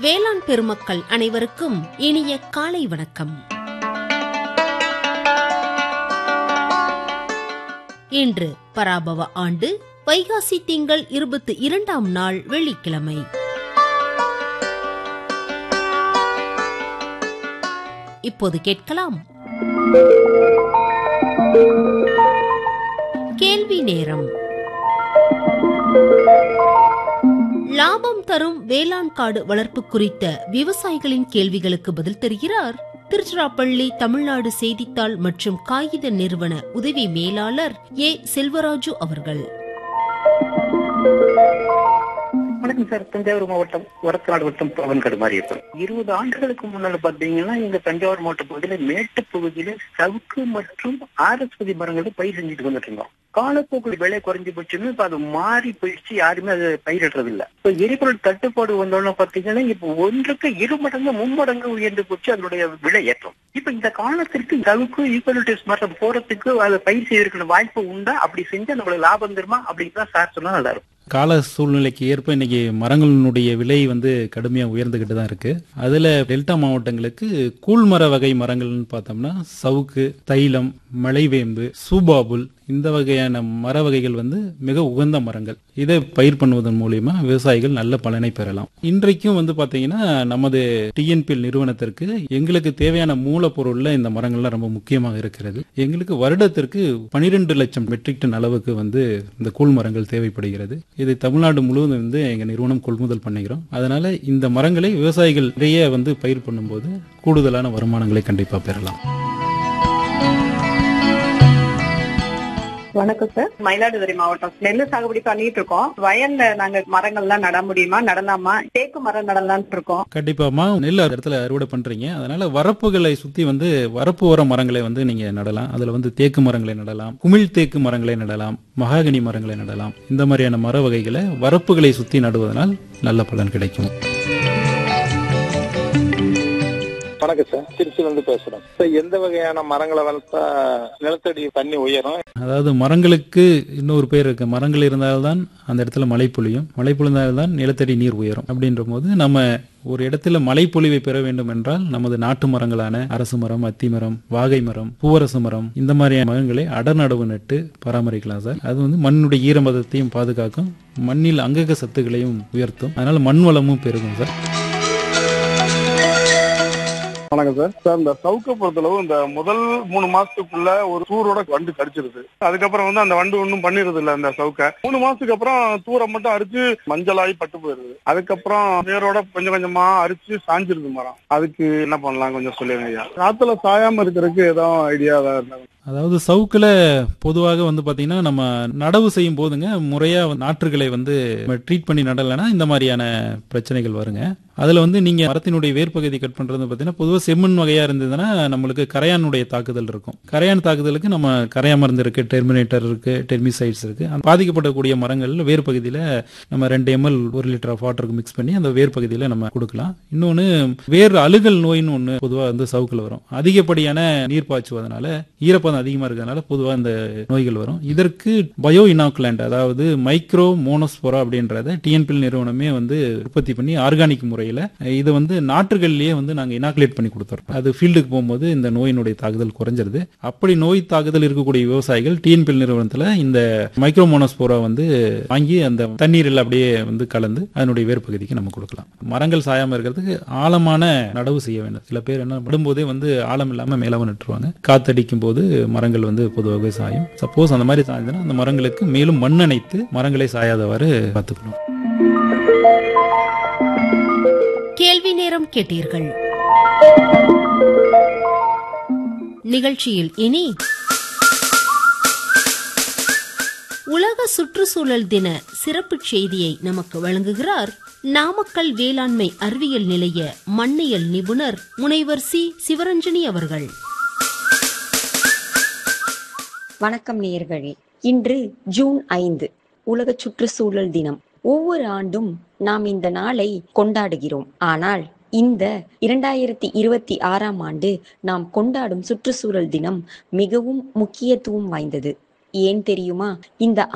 வேளாண் பெருமக்கள் அனைவருக்கும் இனிய காலை வணக்கம் இன்று பராபவ ஆண்டு வைகாசி திங்கள் இருபத்தி இரண்டாம் நாள் வெள்ளிக்கிழமை இப்போது கேட்கலாம் கேள்வி நேரம் லாபம் தரும் வேளாண் காடு வளர்ப்பு குறித்த விவசாயிகளின் கேள்விகளுக்கு பதில் தருகிறார் திருச்சிராப்பள்ளி தமிழ்நாடு செய்தித்தாள் மற்றும் காகித நிறுவன உதவி மேலாளர் ஏ செல்வராஜு அவர்கள் வணக்கம் சார் தஞ்சாவூர் மாவட்டம் ஒரத்தநாடு வட்டம் பவன்கடு மாரியப்பன் இருபது ஆண்டுகளுக்கு முன்னால பாத்தீங்கன்னா எங்க தஞ்சாவூர் மாவட்ட பகுதியில மேட்டு பகுதியில சவுக்கு மற்றும் ஆரஸ்பதி மரங்களை பயிர் செஞ்சுட்டு வந்துட்டு இருந்தோம் காலப்போக்கில் விலை குறைஞ்சு போச்சுன்னு இப்ப அது மாறி போயிடுச்சு யாருமே அதை பயிரிடுறது இல்ல இப்ப எரிபொருள் தட்டுப்பாடு வந்தோன்னு பாத்தீங்கன்னா இப்ப ஒன்றுக்கு இரு மடங்கு மும்மடங்கு உயர்ந்து போச்சு அதனுடைய விலை ஏற்றம் இப்ப இந்த காலத்திற்கு சவுக்கு ஈக்குவலிட்டிஸ் மரம் போறதுக்கு அதை பயிர் செய்யறதுக்கு வாய்ப்பு உண்டா அப்படி செஞ்சா நம்மளுக்கு லாபம் தருமா அப்படின்னு தான் சார் சொன்னா நல்லா இருக்கும் கால சூழ்நிலைக்கு ஏற்ப இன்னைக்கு மரங்களினுடைய விலை வந்து கடுமையா உயர்ந்துகிட்டு தான் இருக்கு அதுல டெல்டா மாவட்டங்களுக்கு கூழ்மர வகை மரங்கள்னு பார்த்தோம்னா சவுக்கு தைலம் மலைவேம்பு சூபாபுல் இந்த வகையான மர வகைகள் வந்து மிக உகந்த மரங்கள் இதை பயிர் பண்ணுவதன் மூலியமா விவசாயிகள் நல்ல பலனை பெறலாம் இன்றைக்கும் வந்து பாத்தீங்கன்னா நமது டிஎன்பிஎல் நிறுவனத்திற்கு எங்களுக்கு தேவையான மூலப்பொருள்ல இந்த மரங்கள்லாம் ரொம்ப முக்கியமாக இருக்கிறது எங்களுக்கு வருடத்திற்கு பனிரெண்டு லட்சம் மெட்ரிக் டன் அளவுக்கு வந்து இந்த கூழ் மரங்கள் தேவைப்படுகிறது இதை தமிழ்நாடு முழுவதும் வந்து எங்க நிறுவனம் கொள்முதல் பண்ணுகிறோம் அதனால இந்த மரங்களை விவசாயிகள் நிறைய வந்து பயிர் பண்ணும்போது கூடுதலான வருமானங்களை கண்டிப்பா பெறலாம் வணக்கம் சார் மயிலாடுதுறை மாவட்டம் நெல்லு சாகுபடி பண்ணிட்டு இருக்கோம் வயல்ல நாங்க மரங்கள்லாம் நட முடியுமா நடலாமா தேக்கு மரம் நடலாம்னு இருக்கோம் கண்டிப்பாமா நெல் அந்த இடத்துல அறுவடை பண்றீங்க அதனால வரப்புகளை சுத்தி வந்து வரப்பு ஓர மரங்களை வந்து நீங்க நடலாம் அதுல வந்து தேக்கு மரங்களை நடலாம் குமிழ் தேக்கு மரங்களை நடலாம் மகாகனி மரங்களை நடலாம் இந்த மாதிரியான மர வகைகளை வரப்புகளை சுத்தி நடுவதனால் நல்ல பலன் கிடைக்கும் வணக்கம் சார் திருச்சியில இருந்து பேசுறேன் சார் எந்த வகையான மரங்களை வளர்த்தா நிலத்தடி தண்ணி உயரும் அதாவது மரங்களுக்கு இன்னொரு பேர் இருக்கு மரங்கள் இருந்தால்தான் அந்த இடத்துல மழை பொழியும் மழை பொழிந்தால்தான் நிலத்தடி நீர் உயரும் அப்படின்ற போது நம்ம ஒரு இடத்துல மழை பொழிவை பெற வேண்டும் என்றால் நமது நாட்டு மரங்களான அரசு மரம் அத்தி மரம் வாகை மரம் பூவரசு மரம் இந்த மாதிரியான மரங்களை அடர்நடவு நட்டு பராமரிக்கலாம் சார் அது வந்து மண்ணுடைய ஈரமதத்தையும் பாதுகாக்கும் மண்ணில் அங்கக சத்துக்களையும் உயர்த்தும் அதனால மண் வளமும் பெருகும் சார் வணக்கம் சார் சார் இந்த சவுக்க பொறுத்தளவு இந்த முதல் மூணு மாசத்துக்குள்ள ஒரு தூரோட வண்டு கடிச்சிருது அதுக்கப்புறம் வந்து அந்த வண்டு ஒன்றும் பண்ணிருது இல்ல அந்த சவுக்க மூணு மாசத்துக்கு அப்புறம் தூரை மட்டும் அரிச்சு மஞ்சளாகி பட்டு போயிருது அதுக்கப்புறம் வேரோட கொஞ்சம் கொஞ்சமா அரிச்சு சாஞ்சிருது மரம் அதுக்கு என்ன பண்ணலாம் கொஞ்சம் சொல்லுங்க ஐயா காத்துல சாயாம இருக்கிறதுக்கு ஏதாவது ஐடியா ஏதாவது அதாவது சவுக்குல பொதுவாக வந்து பாத்தீங்கன்னா நம்ம நடவு செய்யும் போதுங்க முறையா நாற்றுகளை வந்து ட்ரீட் பண்ணி நடலைன்னா இந்த மாதிரியான பிரச்சனைகள் வருங்க அதுல வந்து நீங்க மரத்தினுடைய வேர்ப்பகுதி கட் பண்றது பாத்தீங்கன்னா பொதுவாக செம்மண் வகையா இருந்ததுன்னா நம்மளுக்கு கரையானுடைய தாக்குதல் இருக்கும் கரையான் தாக்குதலுக்கு நம்ம கரையா மருந்து இருக்கு டெர்மினேட்டர் இருக்கு டெர்மிசைட்ஸ் இருக்கு அந்த பாதிக்கப்படக்கூடிய மரங்கள் வேர் பகுதியில நம்ம ரெண்டு எம்எல் ஒரு லிட்டர் ஆஃப் வாட்டருக்கு மிக்ஸ் பண்ணி அந்த வேர் பகுதியில நம்ம கொடுக்கலாம் இன்னொன்னு வேர் அழுகல் நோயின்னு ஒண்ணு பொதுவா வந்து சவுக்குல வரும் அதிகப்படியான நீர் பாய்ச்சுவதனால ஈரப்பதம் அதிகமா இருக்கிறதுனால பொதுவா இந்த நோய்கள் வரும் இதற்கு பயோ இனாக்குலண்ட் அதாவது மைக்ரோ மோனோஸ்போரா அப்படின்றத டிஎன்பிஎல் நிறுவனமே வந்து உற்பத்தி பண்ணி ஆர்கானிக் முறையில இது வந்து நாற்றுகள்லயே வந்து நாங்க இனாக்குலேட் பண்ணி கொடுத்துறோம் அது ஃபீல்டுக்கு போகும்போது இந்த நோயினுடைய தாக்குதல் குறைஞ்சிருது அப்படி நோய் தாக்குதல் இருக்கக்கூடிய விவசாயிகள் டிஎன்பிஎல் நிறுவனத்துல இந்த மைக்ரோ மோனோஸ்போரா வந்து வாங்கி அந்த தண்ணீரில் அப்படியே வந்து கலந்து அதனுடைய வேர் பகுதிக்கு நம்ம கொடுக்கலாம் மரங்கள் சாயாம இருக்கிறதுக்கு ஆழமான நடவு செய்ய வேண்டும் சில பேர் என்ன விடும்போதே வந்து ஆழம் இல்லாம மேலவ நட்டுருவாங்க காத்தடிக்கும் போது மரங்கள் வந்து பொதுவாகவே சாயும் சப்போஸ் அந்த மாதிரி சாய்ந்ததுன்னா அந்த மரங்களுக்கு மேலும் மண் அணைத்து மரங்களை சாயாதவாறு பார்த்துக்கணும் கேள்வி நேரம் கேட்டீர்கள் நிகழ்ச்சியில் இனி உலக சுற்றுச்சூழல் தின சிறப்பு செய்தியை நமக்கு வழங்குகிறார் நாமக்கல் வேளாண்மை அறிவியல் நிலைய மண்ணியல் நிபுணர் முனைவர் சி சிவரஞ்சனி அவர்கள் வணக்கம் நேயர்களே இன்று ஜூன் ஐந்து உலக சுற்றுச்சூழல் தினம் ஒவ்வொரு ஆண்டும் நாம் இந்த நாளை கொண்டாடுகிறோம் ஆனால் இந்த இரண்டாயிரத்தி இருபத்தி ஆறாம் ஆண்டு நாம் கொண்டாடும் சுற்றுச்சூழல் தினம் மிகவும் முக்கியத்துவம் வாய்ந்தது ஏன் தெரியுமா இந்த